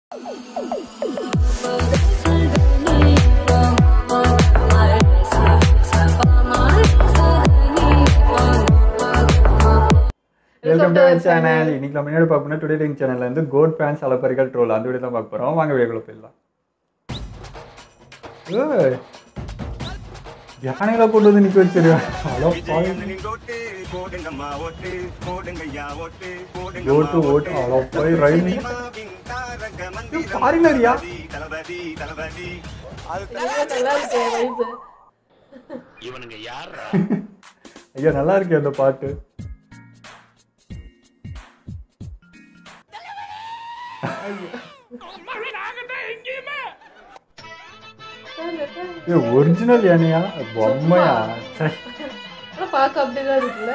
Welcome to channel இன்னைக்கு நம்ம என்ன பார்க்க போனா டுடே லிங்க் சேனல்ல இருந்து கோட் ஃபேன்ஸ் அலப்பரிகள் ட்ரோல் அந்த வீடியோ தான் பார்க்க போறோம் வாங்க வீடியோக்குள்ள போயிடலாம் ஏய், யானையில போட்டு வந்து நிக்க வச்சிருவேன் அவ்வளோ ஓட்டு ஓட்டு அவ்வளோ போய் ரயில் பாருங்கறியா நல்லா இருக்கு வைப்பு இவனுங்க யாரா ஐயா நல்லா இருக்கு அந்த பாட்டு இது ஒரிஜினல் யானையா பொம்மையா சை. ஆனா பார்க்க அப்படிதான் இருக்குல்ல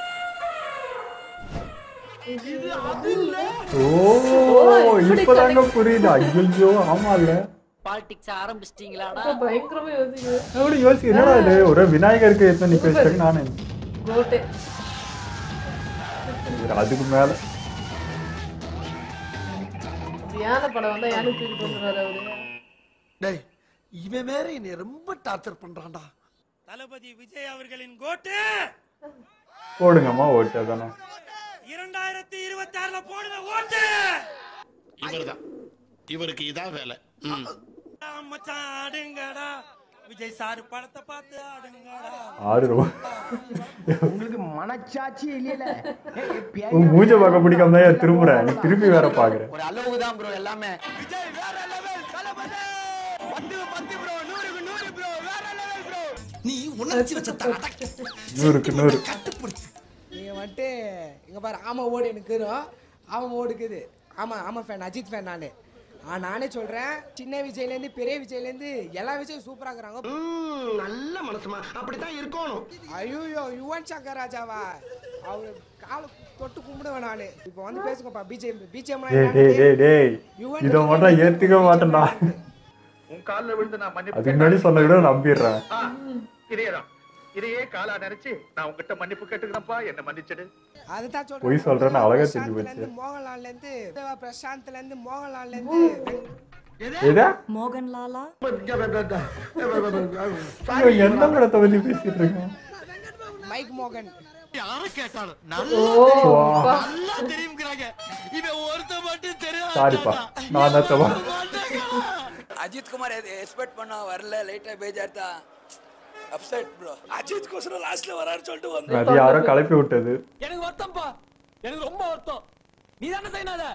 ஓ இப்பதாங்க புரியுது ஐயோ ஆமா இல்ல பாலிடிக்ஸ் ஆரம்பிச்சிட்டீங்களாடா அப்ப பயங்கரமா யோசிக்குது எப்படி யோசி என்னடா இது ஒரு விநாயகருக்கு எத்தனை நிக்க வச்சிருக்க நானு கோட்டை இது அதுக்கு மேல யானை படம் வந்தா யானை தூக்கிட்டு வந்துடுறாரு அவரு டேய் இவன் வேற என்னை ரொம்ப டார்ச்சர் பண்றான்டா தளபதி விஜய் அவர்களின் கோட்டு போடுங்கம்மா ஓட்டு அதானே இரண்டாயிரத்தி இருபத்தி ஆறுல போடுங்க ஓட்டு இவர்தான் இவருக்கு இதான் வேலை ம். ஆ, மச்சான் ஆடுங்கடா விஜய் சார் படத்தை பார்த்து ஆடுங்கடா ஆறு ரூபா உங்களுக்கு மனச்சாட்சி இல்லையில உன் மூஞ்ச பார்க்க பிடிக்காம தான் ஏன் திரும்புறேன் நீ திருப்பி வேற பாக்குற ஒரு அளவுக்கு தான் ப்ரோ எல்லாமே நீ உணர்ச்சி வச்ச தாடா நூறுக்கு நூறு நீங்க வந்துட்டு இங்க பாரு ஆமா ஓடு எனக்கு வரும் ஆமா ஓடுக்குது ஆமா ஆமா ஃபேன் அஜித் ஃபேன் நானு ஆ நானே சொல்றேன் சின்ன விஜய்லேருந்து பெரிய விஜய்லேருந்து எல்லா விஜயும் சூப்பரா இருக்கிறாங்க நல்ல மனசுமா அப்படித்தான் இருக்கணும் ஐயோ யுவன் சங்கர் ராஜாவா அவர் காலை தொட்டு கும்பிடுவேன் நானு இப்போ வந்து பேசுங்கப்பா பிஜேபி பிஜேபி டேய் டேய் டேய் டேய் இதை மட்டும் ஏத்துக்க மாட்டேன்டா உன் கால்ல விழுந்து நான் மன்னிப்பு அதுக்கு முன்னாடி சொன்ன கூட நம்பிடுறேன் ஆ, இதேதான் இதையே காலா நினைச்சு நான் உங்ககிட்ட மன்னிப்பு கேட்டுக்கிறேன்ப்பா என்ன மன்னிச்சிடு அதுதான் சொல்றேன் பொய் சொல்றேன்னு அழகா தெரிஞ்சு பிரசாந்த்ல போச்சு. இருந்து மோகன்லால்ல இருந்து பிரசாந்த்ல இருந்து மோகன்லால்ல இருந்து எதா மோகன்லாலா ஐயோ, எந்த படத்தை பத்தி பேசிட்டு இருக்கேன் மைக் மோகன் யாரை கேட்டாலும் ஓ வா. நல்லா தெரியுங்கிறாங்க இவன் ஒருத்த மட்டும் தெரியாது சாரிப்பா நான் தான் தவா அஜித் குமார் எக்ஸ்பெக்ட் பண்ண வரல லைட்டா பேஜார்த்தா அப்செட் ப்ரோ அஜித் கோசரம் லாஸ்ட்ல வராரு சொல்லிட்டு வந்து அது யாரோ கலப்பி விட்டது எனக்கு வருத்தம்ப்பா எனக்கு ரொம்ப வருத்தம் நீ தானே செய்யணாத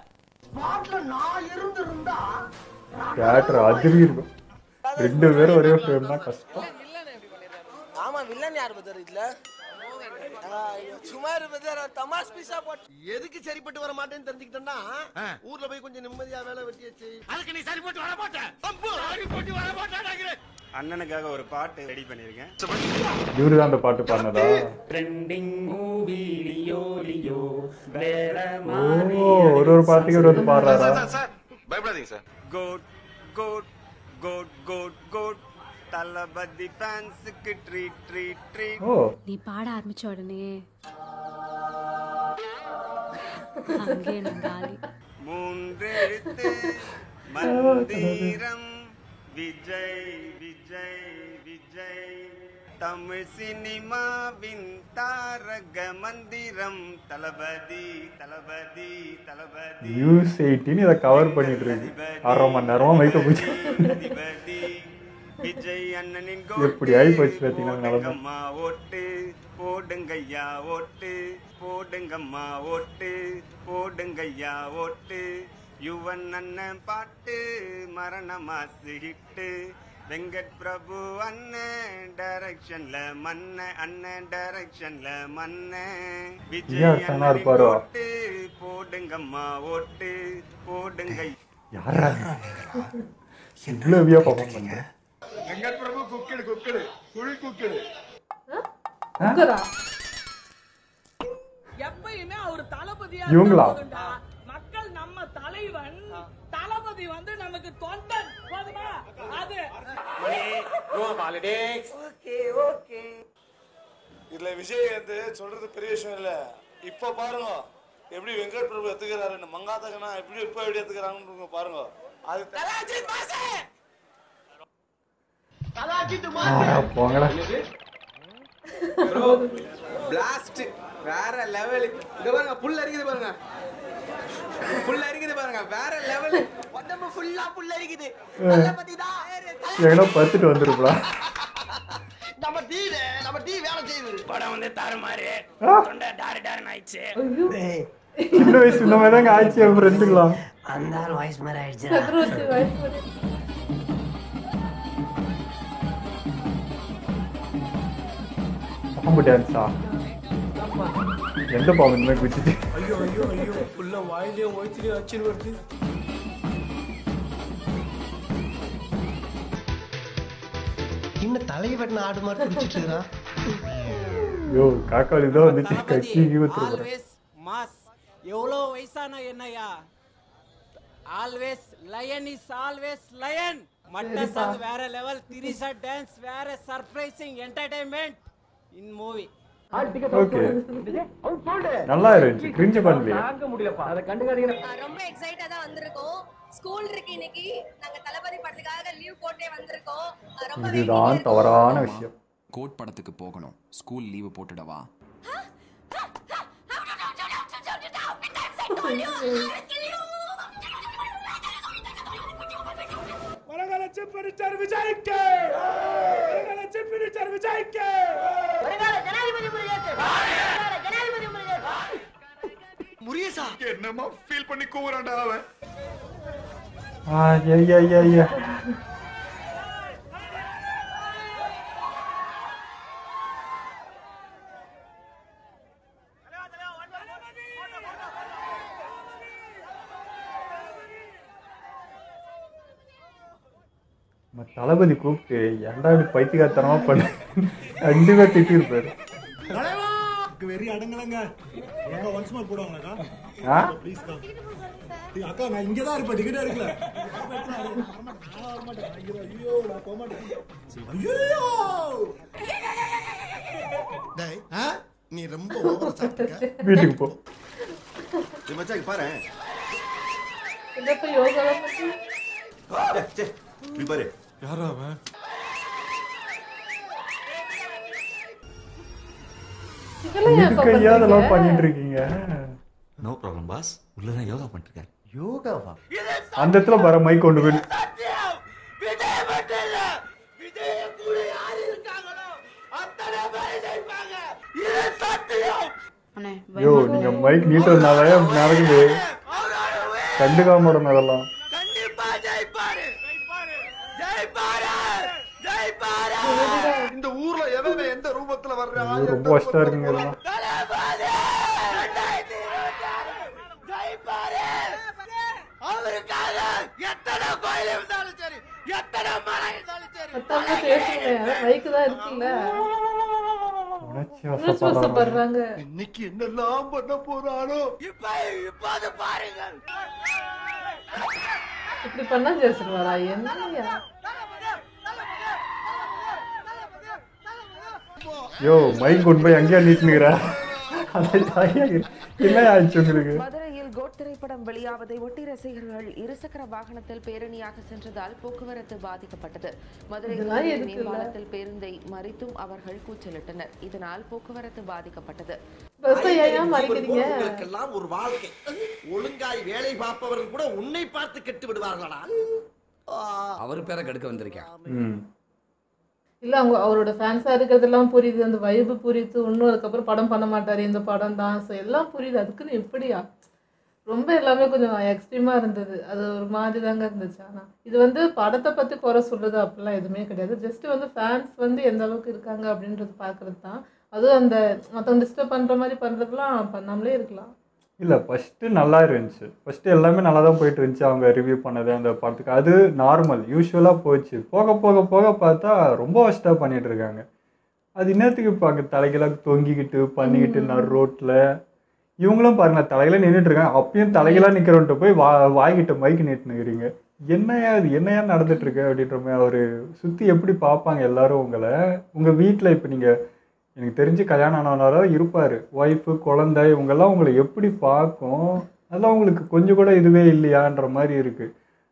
தியேட்டர் அதிரி இருக்கும் ரெண்டு பேரும் ஒரே ஃப்ரேம்னா கஷ்டம் ஆமா வில்லன் யார் பத்தாரு இதுல சுமார் பத்தாரு தமாஸ் பீஸா போட்டு எதுக்கு சரிப்பட்டு வர மாட்டேன்னு தெரிஞ்சுக்கிட்டேன்னா ஊர்ல போய் கொஞ்சம் நிம்மதியா வேலை வெட்டி வச்சு அதுக்கு நீ சரி போட்டு வர மாட்டேன் சரி போட்டு வர மாட்டேன் அண்ணனுக்காக ஒரு பாட்டு ரெடி பண்ணிருக்கேன் இவரு தான் அந்த பாட்டு பாடினதா ஓ ஒரு ஒரு பாட்டுக்கு ஒரு ஒரு பாடுறாரா பயப்படாதீங்க sir GOAT GOAT GOAT GOAT GOAT Thalapathy ஃபேன்ஸுக்கு ட்ரீட் ட்ரீட் ட்ரீட் ஓ நீ பாட ஆரம்பிச்ச உடனே அங்கே நான் காலி மூன்றெழுத்து மந்திரம் விஜய் விஜய் விஜய் தமிழ் சினிமாவின் தாரக மந்திரம் தளபதி தளபதி தளபதி நியூஸ் எயிட்டின்னு இதை கவர் பண்ணிட்டு இருக்கு அரை மணி நேரமா மைக்க போச்சு அதிபதி விஜய் அண்ணனின் எப்படி ஆகி போச்சு பார்த்தீங்கன்னா நிலைமை. போடுங்கம்மா ஓட்டு போடுங்கய்யா ஓட்டு போடுங்கம்மா ஓட்டு போடுங்கய்யா ஓட்டு யுவன் அண்ணன் பாட்டு மரண மாசு ஹிட்டு வெங்கட் பிரபு அண்ணன் டைரக்ஷன்ல மன்ன அண்ணன் டைரக்ஷன்ல மன்ன விஜய் யார் fan ஆ அண்ணனின் இருப்பாரோ? ஓட்டு போடுங்கம்மா ஓட்டு போடுங்க யாரா இவ்வளவு வியா பர்ஃபார்ம் பண்றேன் வெங்கட் பிரபு குக்கிடு குக்கிடு குழி குக்கிடு குக்கரா எப்பயுமே அவர் தளபதியா இவங்களா? இருந்தா மக்கள் நம்ம தலைவன் தளபதி வந்து நமக்கு தொண்டன் போதுமா அது இதுல விஜய் வந்து சொல்றது பெரிய விஷயம் இல்ல இப்ப பாருங்க எப்படி வெங்கட் பிரபு எத்துக்கிறாருன்னு மங்காத்தகனா எப்படி இப்ப எப்படி எத்துக்கிறாங்கன்னு பாருங்க ஆ, போங்கடா பிளாஸ்ட் வேற லெவல் இங்க பாருங்க புல் அரிக்குது பாருங்க புல் அரிக்குது பாருங்க வேற லெவல் உடம்பு ஃபுல்லா புல் அரிக்குது எங்கடா பத்துட்டு வந்துருப்பா நம்ம டீ நம்ம டீ வேலை செய்யுது படம் வந்து தாறுமாறு ஆ. தொண்டை டாரு டாருன்னு ஆயிடுச்சு சின்ன வயசு இந்த மாதிரி தாங்க ஆச்சு என் ஃப்ரெண்டுக்கலாம் அந்த ஆள் வாய்ஸ் மாதிரி ஆயிடுச்சு சக்கரவர்த்தி வயசு மாதிரி. பாம்பு டான்ஸா எந்த பாம்பு இந்த மாதிரி குச்சிச்சு ஐயோ ஐயோ ஐயோ புல்ல வாயிலையும் வயிற்றுலையும் அச்சுன்னு வருது இன்னும் தலையை வெட்டின ஆடு மாதிரி குடிச்சிட்டு இருக்கிறான் ஐயோ காக்காளி தான் வந்துச்சு கக்கி ஊத்துருப்பா ஆல்வேஸ் மாஸ் எவ்வளோ வயசான என்னையா always lion is always lion Matta song வேற லெவல் திரிசா டான்ஸ் வேற surprising entertainment in movie okay நல்லா இருந்துச்சு கிரிஞ்சு பண்ணலையே தாங்க முடியலப்பா அதை கண்டுக்காதீங்க ரொம்ப எக்ஸைட்டா தான் வந்திருக்கோம் ஸ்கூல் இருக்கு இன்னைக்கு நாங்க தளபதி படத்துக்காக லீவ் போட்டே வந்திருக்கோம் ரொம்ப இதுதான் தவறான விஷயம் கோட் படத்துக்கு போகணும் ஸ்கூல் லீவு போட்டுடவா வரகால சிப் பிடிச்சார் விஜய்க்கு வரகால சிப் பிடிச்சார் விஜய்க்கு முரியசா என்னமா ஃபீல் பண்ணி கூவுறான்டா அவன் ஆ ஐயா ஐயா ஐயா நம்ம தளபதி கூப்பிட்டு ஏன்டா இப்படி பைத்தியக்காரத்தனமா பண்ண கண்டிப்பா திட்டிருப்பாரு வெறி அடங்கலங்க அக்கா ஒன்ஸ் மோர் போடுவாங்களாக்கா ஆ? ப்ளீஸ்க்கா அக்கா நான் இங்கே தான் இருப்பேன் டிக்கெட் எடுக்கல ஐயோ நான் போக மாட்டேன் ஐயோ டேய் ஆ? நீ ரொம்ப ஓவரா சாப்பிட்டுருக்க வீட்டுக்கு போ இது மச்சான் பாரு என்னப்பா யோகாலாம் பண்ணி இப்படி பாரு யாரா அவன் இதெல்லாம் ஏன்ப்பா இதுக்கு ஐயா அதெல்லாம் பண்றீங்க? பண்ணிட்டு இருக்கீங்க நோ ப்ராப்ளம் பாஸ் உள்ளதான் யோகா பண்ணிருக்காரு யோகாவா அந்த இடத்துல வர மைக் கொண்டு போய் விஜய் மட்டும் இல்ல விஜய் கூட யார் இருக்காங்களோ அத்தனை பேர் ஜெயிப்பாங்க இது சத்தியம் ஐயோ நீங்க மைக் நீட்டதுனால நடக்குது கண்டுக்காம விடணும் அதெல்லாம் கண்டிப்பா ஜெயிப்பாரு ஜெயிப்பாரு ஜெயிப்பாரு இந்த ஊர்ல எவன் எந்த ரூபத்துல வர்றான் ஐயோ, ரொம்ப கஷ்டம் இருக்குங்க இதெல்லாம் தளபதி ரெண்டாயிரத்தி இருபத்தி ஆறு ஜெயிப்பாரு அவருக்காக எத்தனை கோயில் இருந்தாலும் சரி எத்தனை மலை இருந்தாலும் சரி மத்தவங்க பேசுங்க மைக்கு தான் இருக்குல்ல உணர்ச்சி உணர்ச்சி வசப்படுறாங்க வசப்படுறாங்க இன்னைக்கு என்னெல்லாம் பண்ண போறானோ இப்ப இப்போது பாருங்கள் இப்படி பண்ணா ஜெயிச்சிருவாரா என்னையா யோ மைக் கொண்டு போய் அங்கேயா நீட்டுனுக்குற அதை தாயா என்ன ஆயிடுச்சு உங்களுக்கு மதுரையில் கோட் திரைப்படம் வெளியாவதை ஒட்டி ரசிகர்கள் இருசக்கர வாகனத்தில் பேரணியாக சென்றதால் போக்குவரத்து பாதிக்கப்பட்டது மதுரை இதெல்லாம் கோவை எதுக்குல்ல? மேம்பாலத்தில் பேருந்தை மறித்தும் அவர்கள் கூச்சலிட்டனர் இதனால் போக்குவரத்து பாதிக்கப்பட்டது பஸ்ஸை ஏன் மறைக்கிறீங்க உங்களுக்கெல்லாம் ஒரு வாழ்க்கை ஒழுங்காய் வேலை பார்ப்பவர்கள் கூட உன்னை பார்த்து கெட்டு விடுவார்களா அவர் பேரை கெடுக்க வந்திருக்கேன் ம் இல்ல அவங்க அவரோட ஃபேன்ஸா இருக்கிறதெல்லாம் புரியுது அந்த வைபு புரியுது இன்னும் அதுக்கப்புறம் படம் பண்ண மாட்டாரு இந்த படம் தான் ஸோ எல்லாம் புரியுது அதுக்குன்னு எப்படியா ரொம்ப எல்லாமே கொஞ்சம் எக்ஸ்ட்ரீமா இருந்தது அது ஒரு மாதிரி தாங்க இருந்துச்சு ஆனா இது வந்து படத்தை பத்தி குறை சொல்றது அப்படிலாம் எதுவுமே கிடையாது ஜஸ்ட் வந்து ஃபேன்ஸ் வந்து எந்த அளவுக்கு இருக்காங்க அப்படின்றது பார்க்கறது தான் அதுவும் அந்த மற்றவங்க டிஸ்டர்ப் பண்ற மாதிரி பண்றதுலாம் பண்ணாமலே இருக்கலாம் இல்லை ஃபஸ்ட்டு நல்லா இருந்துச்சு ஃபஸ்ட்டு எல்லாமே நல்லா தான் போயிட்டு இருந்துச்சு அவங்க ரிவ்யூ பண்ணது அந்த படத்துக்கு அது நார்மல் யூஸ்வலாக போச்சு போக போக போக பார்த்தா ரொம்ப ஒஸ்ட்டாக பண்ணிட்டு இருக்காங்க அது இன்னத்துக்கு இப்போ அங்கே தலைகளாக தொங்கிக்கிட்டு பண்ணிக்கிட்டு நடு ரோட்டில் இவங்களும் பாருங்க தலையில நின்றுட்டு இருக்காங்க அப்பயும் தலைகளாக நிற்கிறவன்ட்டு போய் வா வாய்கிட்ட மைக்கு நீட்டுனுக்கிறீங்க என்னையா இது என்னையா நடந்துட்டு இருக்கு அப்படின்ற மாதிரி அவர் சுற்றி எப்படி பார்ப்பாங்க எல்லாரும் உங்களை உங்கள் வீட்டில் இப்போ நீங்கள் எனக்கு தெரிஞ்சு கல்யாணம் ஆனவனால இருப்பார் ஒய்ஃபு குழந்தை இவங்கெல்லாம் உங்களை எப்படி பார்க்கும் அதெல்லாம் உங்களுக்கு கொஞ்சம் கூட இதுவே இல்லையான்ற மாதிரி இருக்குது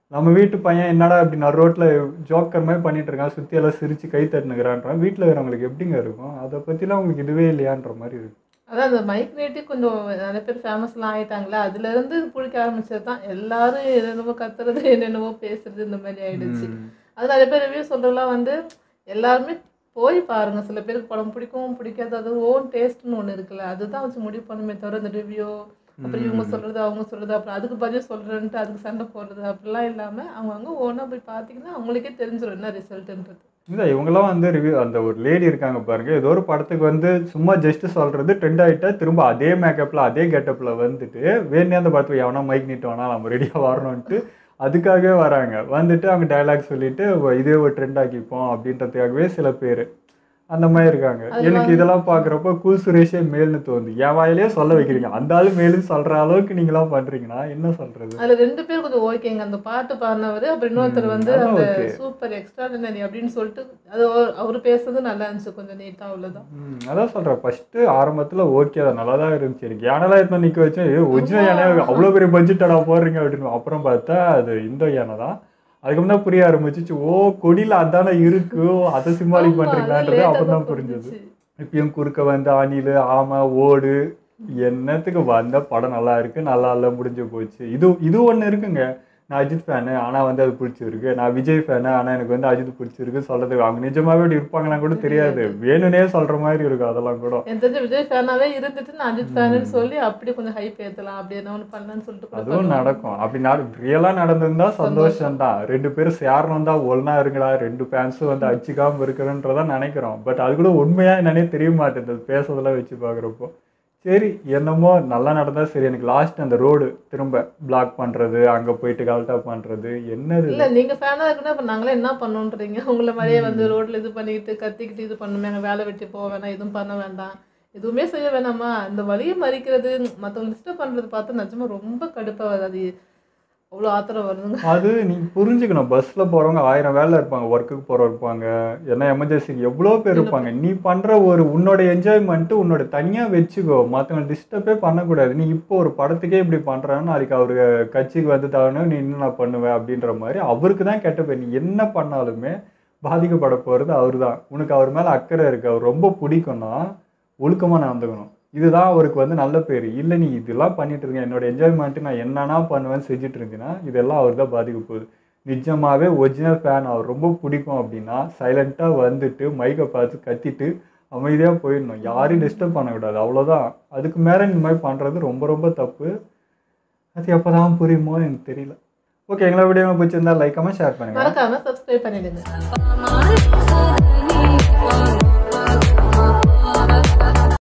நம்ம வீட்டு பையன் என்னடா இப்படி நான் ரோட்டில் ஜோக்கர் மாதிரி பண்ணிட்டு இருக்கான் சுற்றி எல்லாம் சிரித்து கை தட்டுனுக்கிறான்றான் வீட்டில் இருக்கிறவங்களுக்கு எப்படிங்க இருக்கும் அதை பற்றிலாம் உங்களுக்கு இதுவே இல்லையான்ற மாதிரி இருக்கு அதான் அந்த மைக் ரேட்டே கொஞ்சம் நிறைய பேர் ஃபேமஸ்லாம் ஆயிட்டாங்களே அதுல இருந்து பிடிக்க ஆரம்பிச்சது தான் எல்லாரும் என்னென்னவோ கத்துறது என்னென்னவோ பேசுறது இந்த மாதிரி ஆயிடுச்சு அது நிறைய பேர் ரிவ்யூ சொல்றதுலாம் வந்து எல்லாருமே போய் பாருங்க சில பேருக்கு படம் பிடிக்கும் பிடிக்காது அது ஓன் டேஸ்ட்னு ஒன்று இருக்குல்ல அதுதான் வச்சு முடிவு பண்ணுமே தவிர இந்த ரிவ்யூ அப்புறம் இவங்க சொல்றது அவங்க சொல்றது அப்புறம் அதுக்கு பதில் சொல்றேன்ட்டு அதுக்கு சண்டை போடுறது அப்படிலாம் இல்லாம அவங்கவுங்க ஓனா போய் பார்த்தீங்கன்னா அவங்களுக்கே தெரிஞ்சிடும் என்ன ரிசல்ட்ன்றது இல்லை இவங்கெல்லாம் வந்து ரிவ்யூ அந்த ஒரு லேடி இருக்காங்க பாருங்க ஏதோ ஒரு படத்துக்கு வந்து சும்மா ஜஸ்ட் சொல்றது ட்ரெண்ட் ஆகிட்டா திரும்ப அதே மேக்கப்பில் அதே கெட்டப்பில் வந்துட்டு வேணே அந்த படத்துக்கு எவனா மைக் நீட்டு வேணா நம்ம ரெடியாக வரணும்ன்ட்டு அதுக்காகவே வராங்க வந்துட்டு அவங்க டயலாக் சொல்லிட்டு "ஓ, இதே ஒரு ட்ரெண்ட் ஆக்கிப்போம் அப்படின்றதுக்காகவே சில பேர் அந்த மாதிரி இருக்காங்க அது எனக்கு வந்து- இதெல்லாம் பார்க்குறப்ப கூல் சுரேஷே மேல்னு தோணுது என் வாயிலே சொல்ல வைக்கிறீங்க அந்த ஆளு மேலும் சொல்கிற அளவுக்கு நீங்களாம் பண்ணுறீங்கன்னா என்ன சொல்கிறது அதுல ரெண்டு பேர் கொஞ்சம் ஓகேங்க அந்த பாட்டு பாடினவர் அப்புறம் இன்னொருத்தர் ம், வந்து அதான் அந்த okay. சூப்பர் எக்ஸ்ட்ராடினரி அப்படின்னு சொல்லிட்டு அது அவர்- அவர் பேசுறது நல்லா இருந்துச்சு கொஞ்சம் நீட்டா அவ்வளவுதான் ம், அதான் சொல்கிறேன் ஃபஸ்ட்டு ஆரம்பத்தில் ஓகே தான் நல்லா தான் இருந்துச்சு எனக்கு யானைலாம் எடுத்து நிற்க வச்சேன் ஏ ஒரிஜினல் யானை அவ்வளோ பெரிய பட்ஜெட்டடா போடுறீங்க அப்படின்னு அப்புறம் பார்த்தா அது இந்த யானை தான் அதுக்கப்புறம் தான் புரிய ஆரம்பிச்சிச்சு ஓ கொடியில் அதானே இருக்கு ஓ, அதை சிம்பாலிக் ஆமா, பண்ணுறீங்களான்றது அது அப்போ late ஆ தான் தான் புரிஞ்சது இப்பயும் குறுக்க வந்து அணில் ஆமை ஓடு என்னத்துக்கு வந்த படம் நல்லா இருக்கு நல்லா இல்லை முடிஞ்சு போச்சு இது இது ஒன்று இருக்குங்க நான் அஜித் ஃபேனு ஆனால் வந்து அது பிடிச்சிருக்கு நான் விஜய் ஃபேனு ஆனால் எனக்கு வந்து அஜித் பிடிச்சிருக்கு சொல்றது அவங்க நிஜமாவே இப்படி இருப்பாங்களான்னு கூட தெரியாது வேணும்னே சொல்ற மாதிரி இருக்கும் அதெல்லாம் கூட எனக்கு தெரிஞ்ச விஜய் ஃபேனாவே இருந்துட்டு நான் அஜித் ஃபேனுன்னு சொல்லி அப்படி கொஞ்சம் ஹைப் ஏத்தலாம் அப்படி என்ன ஒன்று பண்ணலான்னு சொல்லிட்டு கூட அதுவும் பண்ணுவாங்க. நடக்கும் அப்படி நட ரியலாக நடந்திருந்தா சந்தோஷம் தான் ரெண்டு பேரும் சேரணும் தான் ஒன்றா இருங்கடா ரெண்டு ஃபேன்ஸும் வந்து அடிச்சுக்காம இருக்கிறன்றதான் நினைக்கிறோம் பட் அது கூட உண்மையா என்னன்னே தெரிய மாட்டேங்குது பேசுறதெல்லாம் வச்சு பார்க்குறப்போ சரி என்னமோ நல்லா நடந்தா சரி எனக்கு லாஸ்ட் அந்த ரோடு திரும்ப பிளாக் பண்றது அங்க போயிட்டு கல்ட்டா பண்றது என்னது இல்ல நீங்க ஃபேனா இருக்குன்னா இப்ப நாங்களே என்ன பண்ணோன்றீங்க உங்களை மாதிரியே வந்து ரோட்ல இது பண்ணிக்கிட்டு கத்திக்கிட்டு இது பண்ணுமே அங்க வேலை வெட்டி போக வேணாம் எதுவும் பண்ண வேண்டாம் எதுவுமே செய்ய வேணாமா இந்த வழியை மறிக்கிறது மற்றவங்க டிஸ்டர்ப் பண்றது பார்த்து நிஜமா ரொம்ப கடுப்பாகுது அது அவ்வளோ ஆத்திரம் வருதுங்க அது நீ புரிஞ்சுக்கணும் பஸ்ல போறவங்க ஆயிரம் வேலை இருப்பாங்க ஒர்க்குக்கு போற இருப்பாங்க என்ன எமர்ஜென்சிக்கு எவ்வளோ பேர் இருப்பாங்க நீ பண்ற ஒரு உன்னோட என்ஜாய்மெண்ட் உன்னோட தனியா வச்சுக்கோ மற்றவங்க டிஸ்டர்பே பண்ணக்கூடாது நீ இப்போ ஒரு படத்துக்கே இப்படி பண்றான்னு நாளைக்கு அவரு கட்சிக்கு வந்து தவணும் நீ இன்னும் நான் பண்ணுவேன் அப்படின்ற மாதிரி அவருக்கு தான் கெட்ட பேர் நீ என்ன பண்ணாலுமே பாதிக்கப்பட போறது அவர் தான் உனக்கு அவர் மேல அக்கறை இருக்கு அவர் ரொம்ப பிடிக்கும்னா ஒழுக்கமா நடந்துக்கணும் இதுதான் அவருக்கு வந்து நல்ல பேர் இல்லை நீ இதெல்லாம் பண்ணிட்டு இருக்க என்னோட என்ஜாய்மெண்ட்டு நான் என்னன்னா பண்ணுவேன்னு செஞ்சுட்டு இருந்தீங்கன்னா இதெல்லாம் அவர் தான் பாதிக்க போகுது நிஜமாவே ஒரிஜினல் ஃபேன் அவர் ரொம்ப பிடிக்கும் அப்படின்னா சைலண்ட்டாக வந்துட்டு மைக்கை பார்த்து கத்திட்டு அமைதியாக போயிடணும் யாரையும் டிஸ்டர்ப் பண்ணக்கூடாது அவ்வளோதான் அதுக்கு மேலே இந்த மாதிரி பண்ணுறது ரொம்ப ரொம்ப தப்பு அது எப்போ தான் புரியுமோ எனக்கு தெரியல ஓகே எங்களை வீடியோ பிடிச்சிருந்தா லைக்காமல் ஷேர் பண்ணுங்கள் மறக்காம சப்ஸ்கிரைப் பண்ணிடுங்க